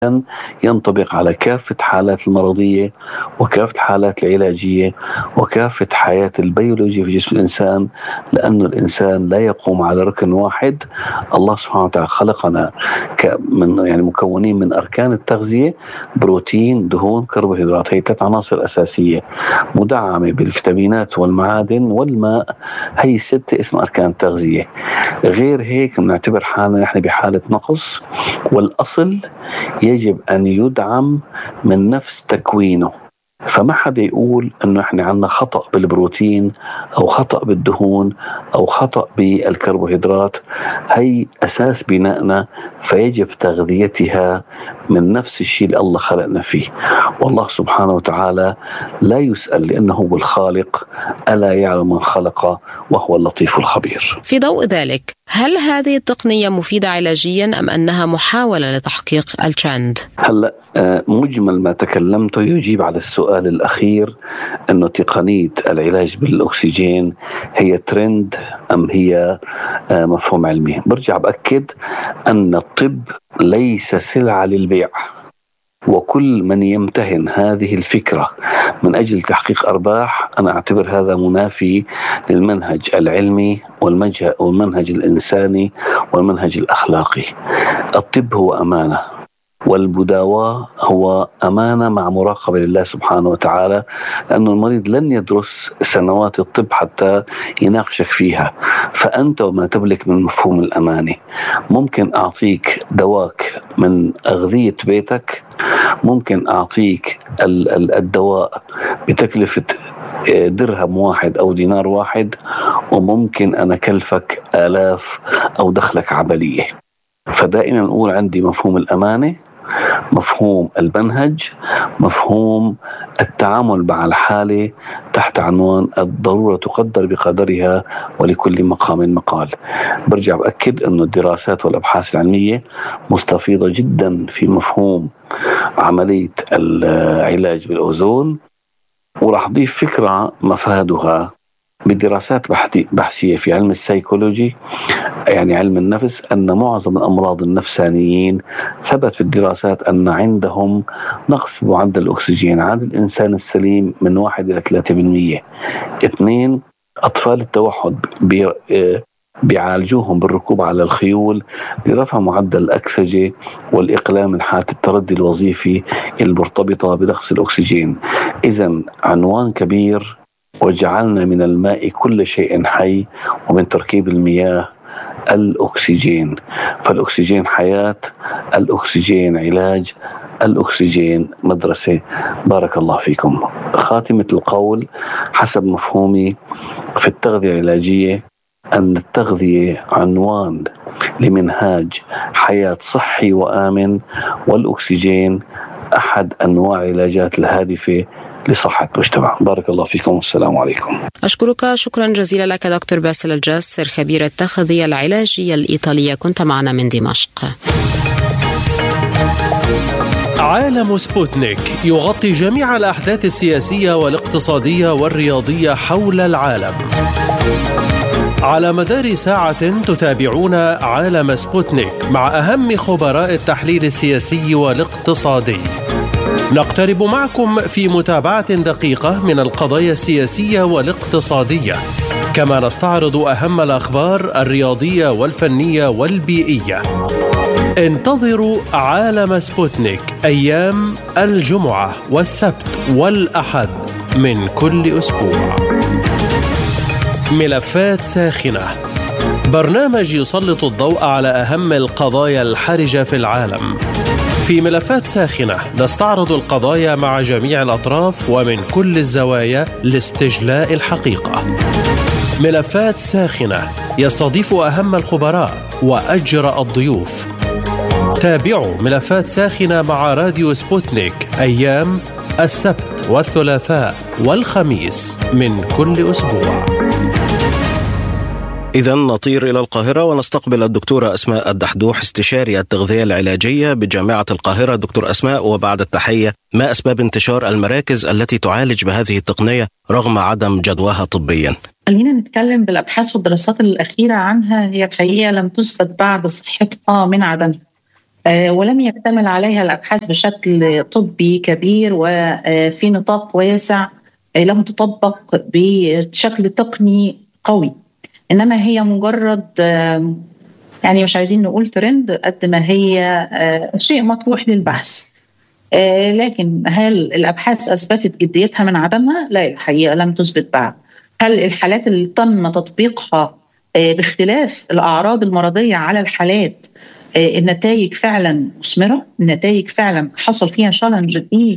ينطبق على كافة حالات المرضية وكافة الحالات العلاجية وكافة حياة البيولوجيا في جسم الإنسان لأن الإنسان لا يقوم على ركن واحد الله سبحانه وتعالى خلقنا من يعني مكونين من أركان التغذية بروتين دهون كربوهيدرات هي ثلاث عناصر أساسية مدعمة بالفيتامينات والمعادن والماء هي ستة اسم أركان التغذية غير هيك بنعتبر حالنا نحن بحالة نقص والأصل يجب أن يدعم من نفس تكوينه فما حدا يقول انه احنا عندنا خطا بالبروتين او خطا بالدهون او خطا بالكربوهيدرات هي اساس بنائنا فيجب تغذيتها من نفس الشيء اللي الله خلقنا فيه والله سبحانه وتعالى لا يسال لانه هو الخالق الا يعلم من خلق وهو اللطيف الخبير في ضوء ذلك هل هذه التقنيه مفيده علاجيا ام انها محاوله لتحقيق الترند هلا آه، مجمل ما تكلمته يجيب على السؤال الأخير أنه تقنية العلاج بالأكسجين هي ترند أم هي آه، مفهوم علمي برجع بأكد أن الطب ليس سلعة للبيع وكل من يمتهن هذه الفكرة من أجل تحقيق أرباح أنا أعتبر هذا منافي للمنهج العلمي والمنهج الإنساني والمنهج الأخلاقي الطب هو أمانة والمداواة هو أمانة مع مراقبة لله سبحانه وتعالى لأن المريض لن يدرس سنوات الطب حتى يناقشك فيها فأنت وما تملك من مفهوم الأمانة ممكن أعطيك دواك من أغذية بيتك ممكن أعطيك الدواء بتكلفة آه، درهم واحد أو دينار واحد وممكن أنا كلفك آلاف أو دخلك عملية فدائما نقول عندي مفهوم الأمانة مفهوم المنهج مفهوم التعامل مع الحالة تحت عنوان الضرورة تقدر بقدرها ولكل مقام مقال برجع بأكد أن الدراسات والأبحاث العلمية مستفيضة جدا في مفهوم عملية العلاج بالأوزون وراح أضيف فكرة مفادها بدراسات بحثية في علم السيكولوجي يعني علم النفس أن معظم الأمراض النفسانيين ثبت في الدراسات أن عندهم نقص في معدل الأكسجين عند الإنسان السليم من 1 إلى 3% اثنين أطفال التوحد بيعالجوهم بالركوب على الخيول لرفع معدل الأكسجة والإقلال من حالة التردي الوظيفي المرتبطة بنقص الأكسجين إذا عنوان كبير وجعلنا من الماء كل شيء حي ومن تركيب المياه الأكسجين فالأكسجين حياة الأكسجين علاج الأكسجين مدرسة بارك الله فيكم خاتمة القول حسب مفهومي في التغذية العلاجية أن التغذية عنوان لمنهاج حياة صحي وآمن والأكسجين أحد أنواع العلاجات الهادفة لصحة المجتمع بارك الله فيكم والسلام عليكم أشكرك شكرا جزيلا لك دكتور باسل الجاسر خبير التغذية العلاجية الإيطالية كنت معنا من دمشق عالم سبوتنيك يغطي جميع الأحداث السياسية والاقتصادية والرياضية حول العالم على مدار ساعة تتابعون عالم سبوتنيك مع أهم خبراء التحليل السياسي والاقتصادي نقترب معكم في متابعة دقيقة من القضايا السياسية والاقتصادية كما نستعرض أهم الأخبار الرياضية والفنية والبيئية انتظروا عالم سبوتنيك أيام الجمعة والسبت والأحد من كل أسبوع ملفات ساخنة برنامج يسلط الضوء على أهم القضايا الحرجة في العالم في ملفات ساخنة نستعرض القضايا مع جميع الأطراف ومن كل الزوايا لاستجلاء الحقيقة. ملفات ساخنة يستضيف أهم الخبراء وأجرأ الضيوف. تابعوا ملفات ساخنة مع راديو سبوتنيك أيام السبت والثلاثاء والخميس من كل أسبوع. إذا نطير إلى القاهرة ونستقبل الدكتورة أسماء الدحدوح استشاري التغذية العلاجية بجامعة القاهرة دكتور أسماء وبعد التحية ما أسباب انتشار المراكز التي تعالج بهذه التقنية رغم عدم جدواها طبيا خلينا نتكلم بالابحاث والدراسات الاخيره عنها هي الحقيقه لم تثبت بعد صحتها من عدمها ولم يكتمل عليها الابحاث بشكل طبي كبير وفي نطاق واسع لم تطبق بشكل تقني قوي انما هي مجرد يعني مش عايزين نقول ترند قد ما هي شيء مطروح للبحث لكن هل الابحاث اثبتت جديتها من عدمها؟ لا الحقيقه لم تثبت بعد. هل الحالات اللي تم تطبيقها باختلاف الاعراض المرضيه على الحالات النتائج فعلا مثمره؟ النتائج فعلا حصل فيها تشالنج في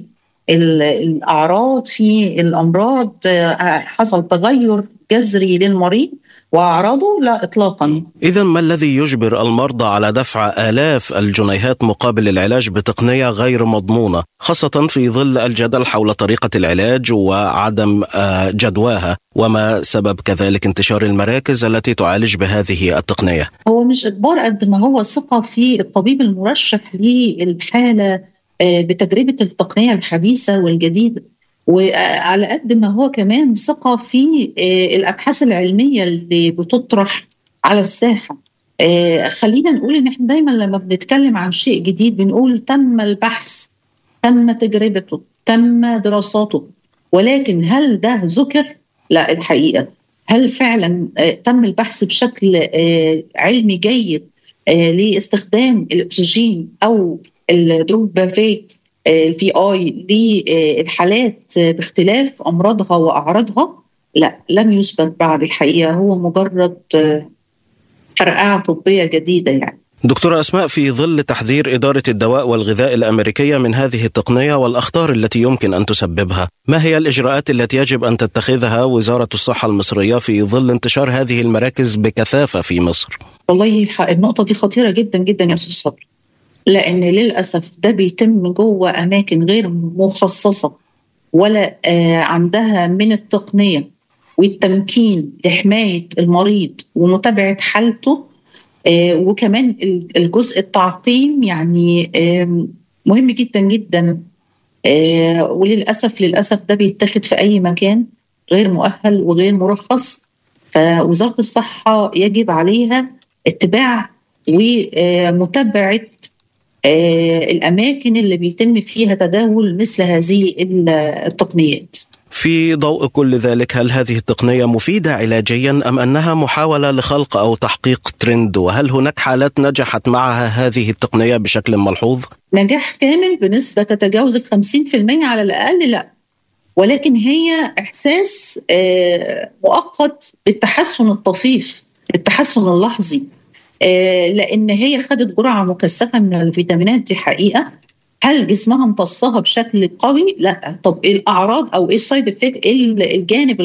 الاعراض في الامراض حصل تغير جذري للمريض واعراضه لا اطلاقا. اذا ما الذي يجبر المرضى على دفع الاف الجنيهات مقابل العلاج بتقنيه غير مضمونه، خاصه في ظل الجدل حول طريقه العلاج وعدم جدواها، وما سبب كذلك انتشار المراكز التي تعالج بهذه التقنيه؟ هو مش اجبار قد ما هو ثقه في الطبيب المرشح للحاله بتجربه التقنيه الحديثه والجديده. وعلى قد ما هو كمان ثقه في الابحاث العلميه اللي بتطرح على الساحه خلينا نقول ان احنا دايما لما بنتكلم عن شيء جديد بنقول تم البحث تم تجربته تم دراساته ولكن هل ده ذكر لا الحقيقه هل فعلا تم البحث بشكل علمي جيد لاستخدام الاكسجين او الدروبافي الفي اي للحالات باختلاف امراضها واعراضها لا لم يثبت بعد الحقيقه هو مجرد فرقعه طبيه جديده يعني دكتورة أسماء في ظل تحذير إدارة الدواء والغذاء الأمريكية من هذه التقنية والأخطار التي يمكن أن تسببها ما هي الإجراءات التي يجب أن تتخذها وزارة الصحة المصرية في ظل انتشار هذه المراكز بكثافة في مصر؟ والله النقطة دي خطيرة جدا جدا يا أستاذ صبري لان للاسف ده بيتم جوه اماكن غير مخصصه ولا آه عندها من التقنيه والتمكين لحمايه المريض ومتابعه حالته آه وكمان الجزء التعقيم يعني آه مهم جدا جدا وللاسف للاسف ده بيتاخد في اي مكان غير مؤهل وغير مرخص فوزاره الصحه يجب عليها اتباع ومتابعه الاماكن اللي بيتم فيها تداول مثل هذه التقنيات. في ضوء كل ذلك هل هذه التقنيه مفيده علاجيا ام انها محاوله لخلق او تحقيق ترند وهل هناك حالات نجحت معها هذه التقنيه بشكل ملحوظ؟ نجاح كامل بنسبه تتجاوز ال 50% على الاقل لا ولكن هي احساس مؤقت بالتحسن الطفيف التحسن اللحظي لان هي خدت جرعه مكثفه من الفيتامينات دي حقيقه هل جسمها امتصها بشكل قوي؟ لا طب ايه الاعراض او ايه السايد افكت ايه الجانب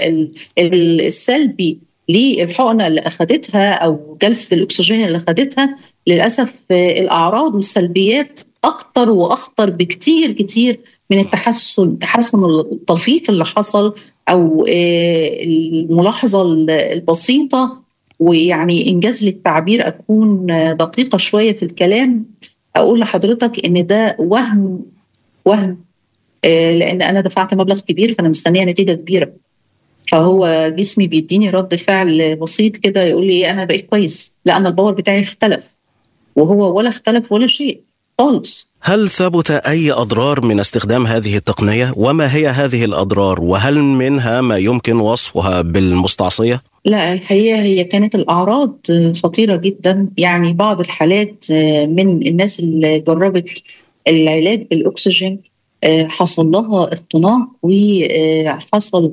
السلبي للحقنه اللي اخذتها او جلسه الاكسجين اللي اخذتها للاسف الاعراض والسلبيات اكتر واخطر بكتير كتير من التحسن التحسن الطفيف اللي حصل او الملاحظه البسيطه ويعني انجاز للتعبير اكون دقيقه شويه في الكلام اقول لحضرتك ان ده وهم وهم لان انا دفعت مبلغ كبير فانا مستنيه نتيجه كبيره فهو جسمي بيديني رد فعل بسيط كده يقول لي انا بقيت كويس لا انا الباور بتاعي اختلف وهو ولا اختلف ولا شيء خالص هل ثبت اي اضرار من استخدام هذه التقنيه وما هي هذه الاضرار وهل منها ما يمكن وصفها بالمستعصيه لا الحقيقه هي كانت الاعراض خطيره جدا يعني بعض الحالات من الناس اللي جربت العلاج بالاكسجين حصل لها اختناق وحصل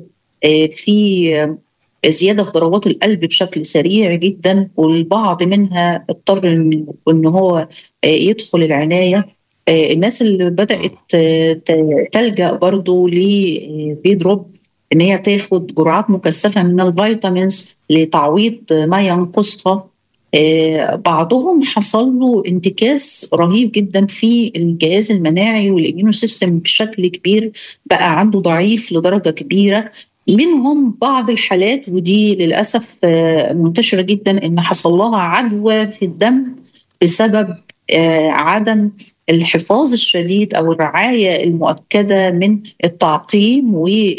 في زياده في ضربات القلب بشكل سريع جدا والبعض منها اضطر ان هو يدخل العنايه الناس اللي بدات تلجا برضو لبيدروب ان هي تاخد جرعات مكثفه من الفيتامينز لتعويض ما ينقصها بعضهم حصل له انتكاس رهيب جدا في الجهاز المناعي والاميونو سيستم بشكل كبير بقى عنده ضعيف لدرجه كبيره منهم بعض الحالات ودي للاسف منتشره جدا ان حصل لها عدوى في الدم بسبب عدم الحفاظ الشديد او الرعايه المؤكده من التعقيم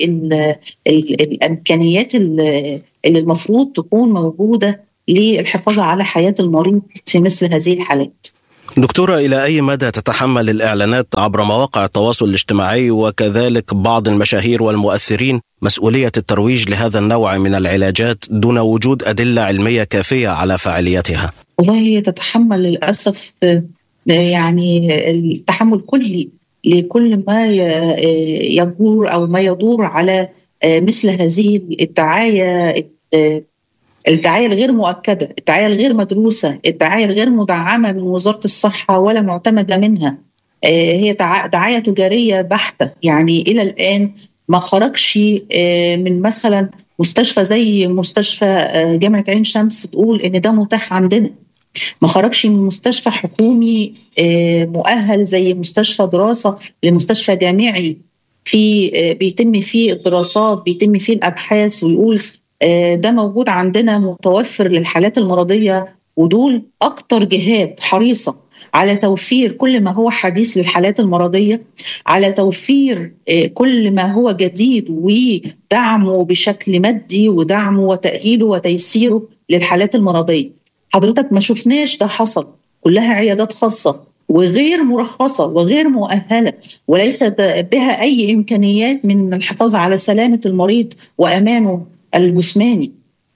والامكانيات اللي المفروض تكون موجوده للحفاظ على حياه المريض في مثل هذه الحالات. دكتورة إلى أي مدى تتحمل الإعلانات عبر مواقع التواصل الاجتماعي وكذلك بعض المشاهير والمؤثرين مسؤولية الترويج لهذا النوع من العلاجات دون وجود أدلة علمية كافية على فعاليتها؟ والله هي تتحمل للأسف يعني التحمل كلي لكل ما يجور أو ما يدور على مثل هذه الدعاية الدعايه الغير مؤكده، الدعايه الغير مدروسه، الدعايه الغير مدعمه من وزاره الصحه ولا معتمده منها. هي دعايه تجاريه بحته، يعني الى الان ما خرجش من مثلا مستشفى زي مستشفى جامعه عين شمس تقول ان ده متاح عندنا. ما خرجش من مستشفى حكومي مؤهل زي مستشفى دراسه لمستشفى جامعي في بيتم فيه الدراسات بيتم فيه الابحاث ويقول ده موجود عندنا متوفر للحالات المرضيه ودول اكتر جهات حريصه على توفير كل ما هو حديث للحالات المرضيه على توفير كل ما هو جديد ودعمه بشكل مادي ودعمه وتاهيله وتيسيره للحالات المرضيه حضرتك ما شفناش ده حصل كلها عيادات خاصه وغير مرخصه وغير مؤهله وليس بها اي امكانيات من الحفاظ على سلامه المريض وامانه الجسماني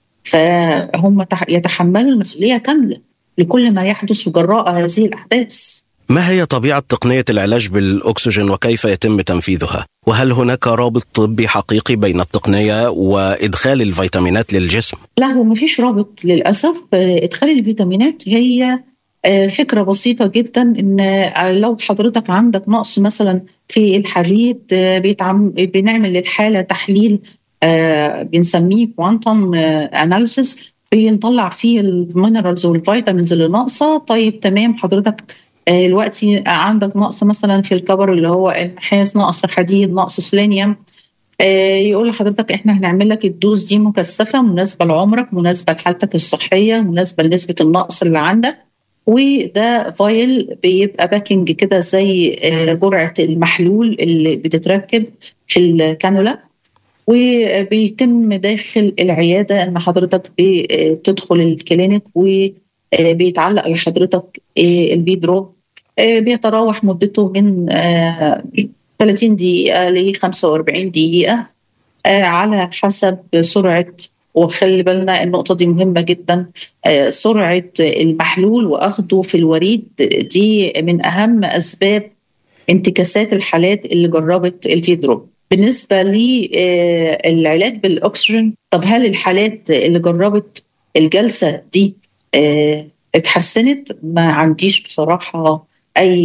فهم يتحملوا المسؤوليه كامله لكل ما يحدث جراء هذه الاحداث ما هي طبيعه تقنيه العلاج بالاكسجين وكيف يتم تنفيذها؟ وهل هناك رابط طبي حقيقي بين التقنيه وادخال الفيتامينات للجسم؟ لا هو ما فيش رابط للاسف ادخال الفيتامينات هي فكره بسيطه جدا ان لو حضرتك عندك نقص مثلا في الحديد بيتعم... بنعمل للحاله تحليل آه بنسميه كوانتم اناليسيس بنطلع فيه المينرالز والفيتامينز اللي ناقصه طيب تمام حضرتك آه دلوقتي عندك نقص مثلا في الكبر اللي هو النحاس نقص حديد نقص سيلينيوم آه يقول لحضرتك احنا هنعمل لك الدوز دي مكثفه مناسبه لعمرك مناسبه لحالتك الصحيه مناسبه لنسبه النقص اللي عندك وده فايل بيبقى باكينج كده زي جرعه المحلول اللي بتتركب في الكانولا وبيتم داخل العياده ان حضرتك بتدخل الكلينيك وبيتعلق لحضرتك البي دروب بيتراوح مدته من 30 دقيقه ل 45 دقيقه على حسب سرعه وخلي بالنا النقطه دي مهمه جدا سرعه المحلول واخده في الوريد دي من اهم اسباب انتكاسات الحالات اللي جربت الفي دروب بالنسبه للعلاج بالاكسجين طب هل الحالات اللي جربت الجلسه دي اتحسنت ما عنديش بصراحه اي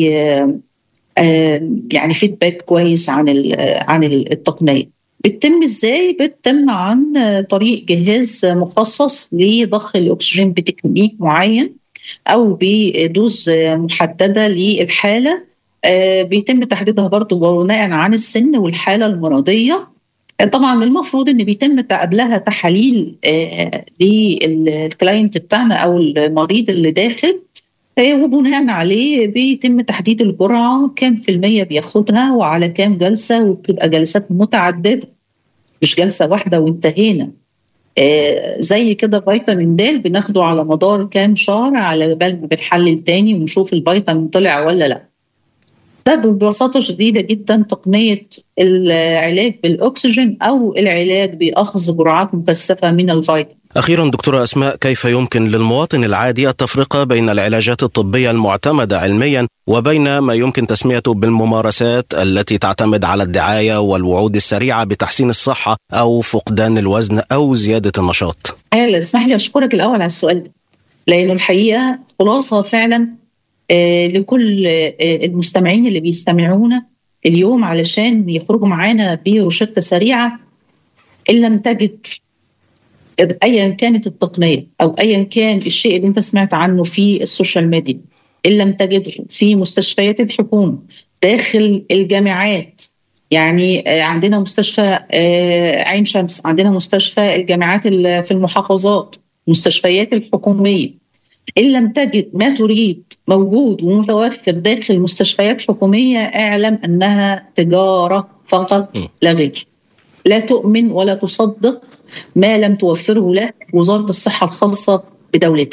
يعني فيدباك كويس عن عن التقنيه بتتم ازاي بتتم عن طريق جهاز مخصص لضخ الاكسجين بتكنيك معين او بدوز محدده للحاله بيتم تحديدها برضه بناء عن السن والحاله المرضيه طبعا المفروض ان بيتم قبلها تحاليل للكلاينت بتاعنا او المريض اللي داخل وبناء عليه بيتم تحديد الجرعه كام في الميه بياخدها وعلى كام جلسه وبتبقى جلسات متعدده مش جلسه واحده وانتهينا آه زي كده فيتامين د بناخده على مدار كام شهر على بال ما بنحلل تاني ونشوف الفيتامين طلع ولا لا ده ببساطه شديده جدا تقنيه العلاج بالاكسجين او العلاج باخذ جرعات مكثفه من الفيتامين أخيرا دكتورة أسماء كيف يمكن للمواطن العادي التفرقة بين العلاجات الطبية المعتمدة علميا وبين ما يمكن تسميته بالممارسات التي تعتمد على الدعاية والوعود السريعة بتحسين الصحة أو فقدان الوزن أو زيادة النشاط أيوة اسمح لي أشكرك الأول على السؤال ده لأنه الحقيقة خلاصة فعلا آه لكل آه المستمعين اللي بيستمعونا اليوم علشان يخرجوا معانا بروشتة سريعة إن لم تجد ايا كانت التقنيه او ايا كان الشيء اللي انت سمعت عنه في السوشيال ميديا ان لم تجده في مستشفيات الحكومه داخل الجامعات يعني عندنا مستشفى عين شمس عندنا مستشفى الجامعات في المحافظات مستشفيات الحكوميه ان لم تجد ما تريد موجود ومتوفر داخل مستشفيات حكوميه اعلم انها تجاره فقط لا غير لا تؤمن ولا تصدق ما لم توفره لك وزاره الصحه الخاصه بدولتك.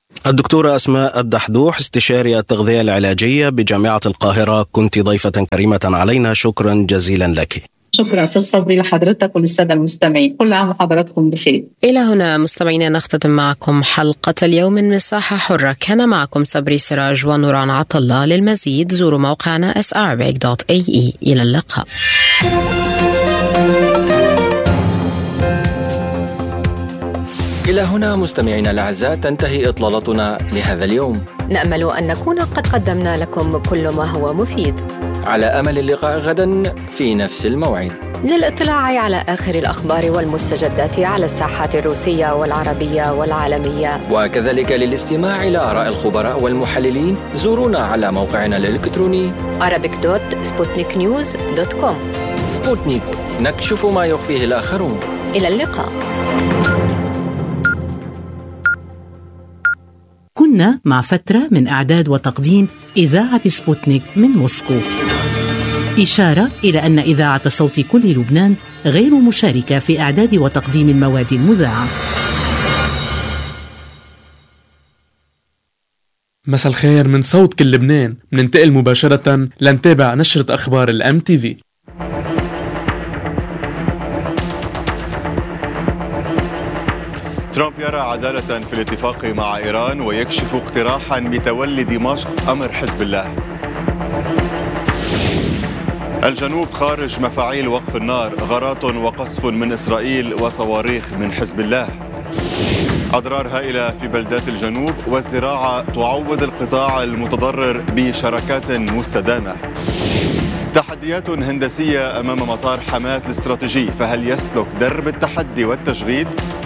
الدكتورة أسماء الدحدوح استشاري التغذية العلاجية بجامعة القاهرة كنت ضيفة كريمة علينا شكرا جزيلا لك شكرا استاذ صبري لحضرتك وللساده المستمعين كل عام وحضراتكم بخير الى هنا مستمعينا نختتم معكم حلقه اليوم من مساحه حره كان معكم صبري سراج ونوران عطله للمزيد زوروا موقعنا srبيك.ae الى اللقاء إلى هنا مستمعينا الأعزاء تنتهي إطلالتنا لهذا اليوم نأمل أن نكون قد قدمنا لكم كل ما هو مفيد على أمل اللقاء غدا في نفس الموعد للاطلاع على آخر الأخبار والمستجدات على الساحات الروسية والعربية والعالمية وكذلك للاستماع إلى آراء الخبراء والمحللين زورونا على موقعنا الإلكتروني arabic.sputniknews.com سبوتنيك نكشف ما يخفيه الآخرون إلى اللقاء كنا مع فترة من إعداد وتقديم إذاعة سبوتنيك من موسكو إشارة إلى أن إذاعة صوت كل لبنان غير مشاركة في إعداد وتقديم المواد المذاعة مساء الخير من صوت كل لبنان مننتقل مباشرة لنتابع نشرة أخبار الأم تي في ترامب يرى عدالة في الاتفاق مع إيران ويكشف اقتراحا بتولي دمشق أمر حزب الله الجنوب خارج مفاعيل وقف النار غارات وقصف من إسرائيل وصواريخ من حزب الله أضرار هائلة في بلدات الجنوب والزراعة تعوض القطاع المتضرر بشراكات مستدامة تحديات هندسية أمام مطار حماة الاستراتيجي فهل يسلك درب التحدي والتشغيل؟